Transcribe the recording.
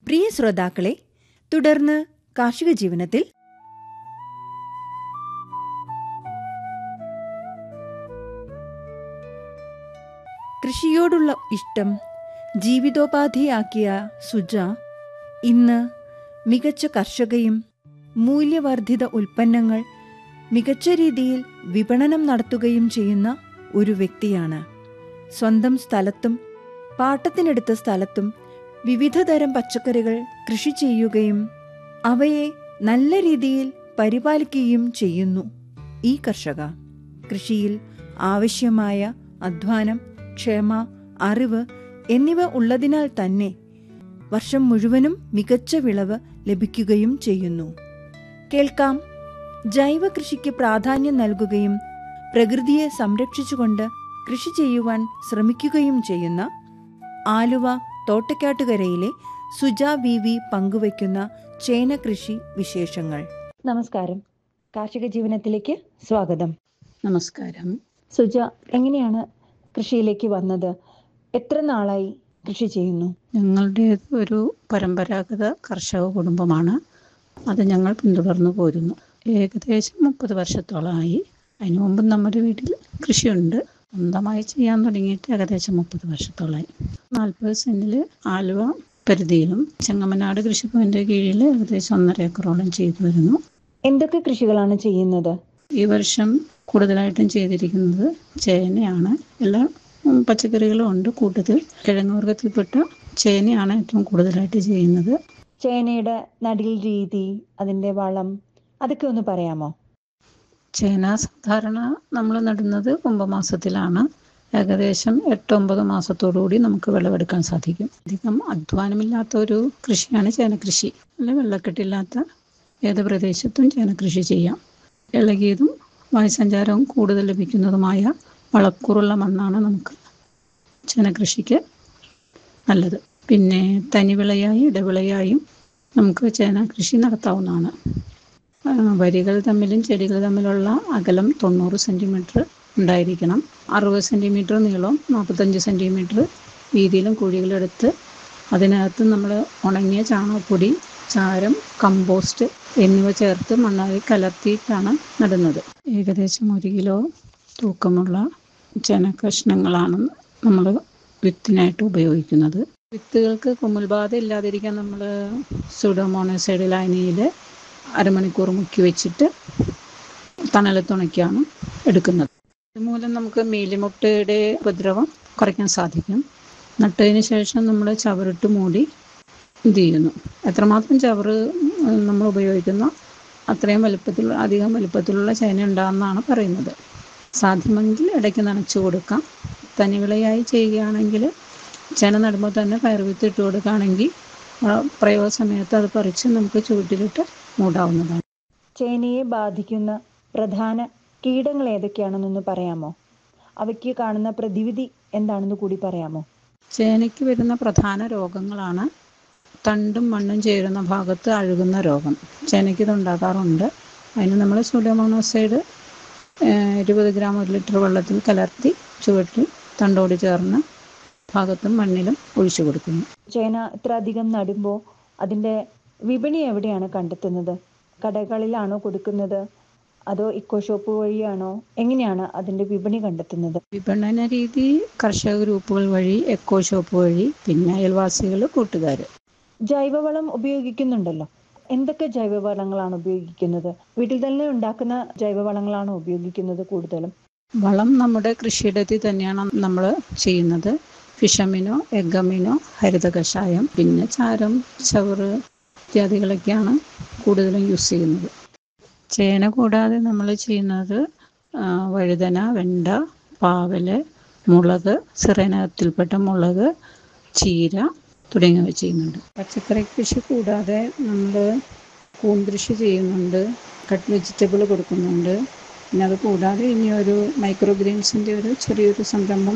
പ്രിയ ശ്രോതാക്കളെ തുടർന്ന് കാർഷിക ജീവനത്തിൽ കൃഷിയോടുള്ള ഇഷ്ടം ജീവിതോപാധിയാക്കിയ സുജ ഇന്ന് മികച്ച കർഷകയും മൂല്യവർദ്ധിത ഉൽപ്പന്നങ്ങൾ മികച്ച രീതിയിൽ വിപണനം നടത്തുകയും ചെയ്യുന്ന ഒരു വ്യക്തിയാണ് സ്വന്തം സ്ഥലത്തും പാട്ടത്തിനെടുത്ത സ്ഥലത്തും വിവിധതരം പച്ചക്കറികൾ കൃഷി ചെയ്യുകയും അവയെ നല്ല രീതിയിൽ പരിപാലിക്കുകയും ചെയ്യുന്നു ഈ കർഷക കൃഷിയിൽ ആവശ്യമായ അധ്വാനം ക്ഷമ അറിവ് എന്നിവ ഉള്ളതിനാൽ തന്നെ വർഷം മുഴുവനും മികച്ച വിളവ് ലഭിക്കുകയും ചെയ്യുന്നു കേൾക്കാം ജൈവ കൃഷിക്ക് പ്രാധാന്യം നൽകുകയും പ്രകൃതിയെ സംരക്ഷിച്ചുകൊണ്ട് കൃഷി ചെയ്യുവാൻ ശ്രമിക്കുകയും ചെയ്യുന്ന ആലുവ തോട്ടക്കാട്ടുകരയിലെ സുജ വി വി പങ്കുവയ്ക്കുന്ന ചേന കൃഷി വിശേഷങ്ങൾ നമസ്കാരം കാർഷിക ജീവനത്തിലേക്ക് സ്വാഗതം നമസ്കാരം സുജ എങ്ങനെയാണ് കൃഷിയിലേക്ക് വന്നത് എത്ര നാളായി കൃഷി ചെയ്യുന്നു ഞങ്ങളുടെ ഒരു പരമ്പരാഗത കർഷക കുടുംബമാണ് അത് ഞങ്ങൾ പിന്തുടർന്നു പോരുന്നു ഏകദേശം മുപ്പത് വർഷത്തോളമായി അതിനു മുമ്പ് നമ്മുടെ വീട്ടിൽ കൃഷിയുണ്ട് സ്വന്തമായി ചെയ്യാൻ തുടങ്ങിയിട്ട് ഏകദേശം മുപ്പത് വർഷത്തോളമായി നാൽപ്പത് സെൻറ്റിൽ ആലുവ പരിധിയിലും ചെങ്ങമനാട് കൃഷിഭവൻ്റെ കീഴിൽ ഏകദേശം ഒന്നര ഏക്കറോളം ചെയ്തു വരുന്നു എന്തൊക്കെ കൃഷികളാണ് ചെയ്യുന്നത് ഈ വർഷം കൂടുതലായിട്ടും ചെയ്തിരിക്കുന്നത് ചേനയാണ് എല്ലാ ഉം, പച്ചക്കറികളും ഉണ്ട് കൂട്ടത്തിൽ കിഴങ്ങ് വർഗത്തിൽപ്പെട്ട ചേനയാണ് ഏറ്റവും കൂടുതലായിട്ട് ചെയ്യുന്നത് ചേനയുടെ നടീൽ രീതി അതിന്റെ വളം അതൊക്കെ ഒന്ന് പറയാമോ ചേന സാധാരണ നമ്മൾ നടുന്നത് കുംഭമാസത്തിലാണ് ഏകദേശം എട്ടൊമ്പത് മാസത്തോടുകൂടി നമുക്ക് വിളവെടുക്കാൻ സാധിക്കും അധികം അധ്വാനമില്ലാത്ത ഒരു കൃഷിയാണ് ചേന കൃഷി അല്ല വെള്ളക്കെട്ടില്ലാത്ത ഏത് പ്രദേശത്തും ചേന കൃഷി ചെയ്യാം ഇളകിയതും വായുസഞ്ചാരവും കൂടുതൽ ലഭിക്കുന്നതുമായ വളക്കൂറുള്ള മണ്ണാണ് നമുക്ക് ചേന കൃഷിക്ക് നല്ലത് പിന്നെ തനിവിളയായി ഇടവിളയായും നമുക്ക് ചേന കൃഷി നടത്താവുന്നതാണ് ആ, വരികൾ തമ്മിലും ചെടികൾ തമ്മിലുള്ള അകലം തൊണ്ണൂറ് സെൻറ്റിമീറ്റർ ഉണ്ടായിരിക്കണം അറുപത് സെൻറ്റിമീറ്റർ നീളവും നാൽപ്പത്തഞ്ച് സെൻറ്റിമീറ്റർ വീതിയിലും കുഴികളെടുത്ത് അതിനകത്ത് നമ്മൾ ഉണങ്ങിയ ചാണകപ്പൊടി ചാരം കമ്പോസ്റ്റ് എന്നിവ ചേർത്ത് മണ്ണായി കലർത്തിയിട്ടാണ് നടുന്നത് ഏകദേശം ഒരു കിലോ തൂക്കമുള്ള ചെന കഷ്ണങ്ങളാണ് നമ്മൾ വിത്തിനായിട്ട് ഉപയോഗിക്കുന്നത് വിത്തുകൾക്ക് കുമ്മുൽബാധ ഇല്ലാതിരിക്കാൻ നമ്മൾ സുഡോമോണസൈഡ് ലൈനിയിൽ അരമണിക്കൂർ മുക്കി വെച്ചിട്ട് തണലത്തുണക്കിയാണ് എടുക്കുന്നത് ഇതുമൂലം നമുക്ക് മീലിമുട്ടയുടെ ഉപദ്രവം കുറയ്ക്കാൻ സാധിക്കും നട്ടതിന് ശേഷം നമ്മൾ ചവറിട്ട് മൂടി ഇത് ചെയ്യുന്നു എത്രമാത്രം ചവറ് ഉം, നമ്മൾ ഉപയോഗിക്കുന്നു അത്രയും വലുപ്പത്തിലുള്ള അധികം വലുപ്പത്തിലുള്ള ചേന ഉണ്ടാകുമെന്നാണ് പറയുന്നത് സാധ്യമെങ്കിൽ ഇടയ്ക്ക് നനച്ചു കൊടുക്കാം തനിവിളയായി ചെയ്യുകയാണെങ്കിൽ ചേന നടുമ്പോൾ തന്നെ പയർവിത്ത് ഇട്ട് കൊടുക്കുകയാണെങ്കിൽ ആ, പ്രയോഗ സമയത്ത് അത് പറിച്ച് നമുക്ക് ചുവട്ടിലിട്ട് മൂടാവുന്നതാണ് ചേനയെ ബാധിക്കുന്ന പ്രധാന കീടങ്ങൾ ഏതൊക്കെയാണെന്നൊന്ന് പറയാമോ അവയ്ക്ക് കാണുന്ന പ്രതിവിധി എന്താണെന്ന് കൂടി പറയാമോ ചേനയ്ക്ക് വരുന്ന പ്രധാന രോഗങ്ങളാണ് തണ്ടും മണ്ണും ചേരുന്ന ഭാഗത്ത് അഴുകുന്ന രോഗം ചേനയ്ക്ക് ഇത് ഉണ്ടാകാറുണ്ട് അതിന് നമ്മൾ സൂഡോമോണോസൈഡ് ഇരുപത് ഗ്രാം ഒരു ലിറ്റർ വെള്ളത്തിൽ കലർത്തി ചുവട്ടിൽ തണ്ടോട് ചേർന്ന് ഭാഗത്തും മണ്ണിലും ഒഴിച്ചു കൊടുക്കുന്നു ചേന ഇത്ര അധികം നടുമ്പോൾ അതിന്റെ വിപണി എവിടെയാണ് കണ്ടെത്തുന്നത് കടകളിലാണോ കൊടുക്കുന്നത് അതോ ഇക്കോ ഷോപ്പ് വഴിയാണോ എങ്ങനെയാണ് അതിന്റെ വിപണി കണ്ടെത്തുന്നത് വിപണന രീതി കർഷക ഗ്രൂപ്പുകൾ വഴി എക്കോ ഷോപ്പ് വഴി പിന്നെ അയൽവാസികൾ കൂട്ടുകാർ ജൈവവളം ഉപയോഗിക്കുന്നുണ്ടല്ലോ എന്തൊക്കെ ജൈവവളങ്ങളാണ് ഉപയോഗിക്കുന്നത് വീട്ടിൽ തന്നെ ഉണ്ടാക്കുന്ന ജൈവവളങ്ങളാണോ ഉപയോഗിക്കുന്നത് കൂടുതലും വളം നമ്മുടെ കൃഷിയിടത്തിൽ തന്നെയാണ് നമ്മൾ ചെയ്യുന്നത് ഫിഷമിനോ എഗമിനോ ഹരിത കഷായം പിന്നെ ചാരം ചവറ് ഇത്യാദികളൊക്കെയാണ് കൂടുതലും യൂസ് ചെയ്യുന്നത് ചേന കൂടാതെ നമ്മൾ ചെയ്യുന്നത് ആ, വഴുതന വെണ്ട പാവല് മുളക് സിറേനകത്തിൽപ്പെട്ട മുളക് ചീര തുടങ്ങിയവ ചെയ്യുന്നുണ്ട് പച്ചക്കറി കൃഷി കൂടാതെ നമ്മൾ കൂൺ കൃഷി ചെയ്യുന്നുണ്ട് കട്ട് വെജിറ്റബിൾ കൊടുക്കുന്നുണ്ട് പിന്നെ അത് കൂടാതെ ഇനി ഒരു മൈക്രോ ഗ്രീൻസിൻ്റെ ഒരു ചെറിയൊരു സംരംഭം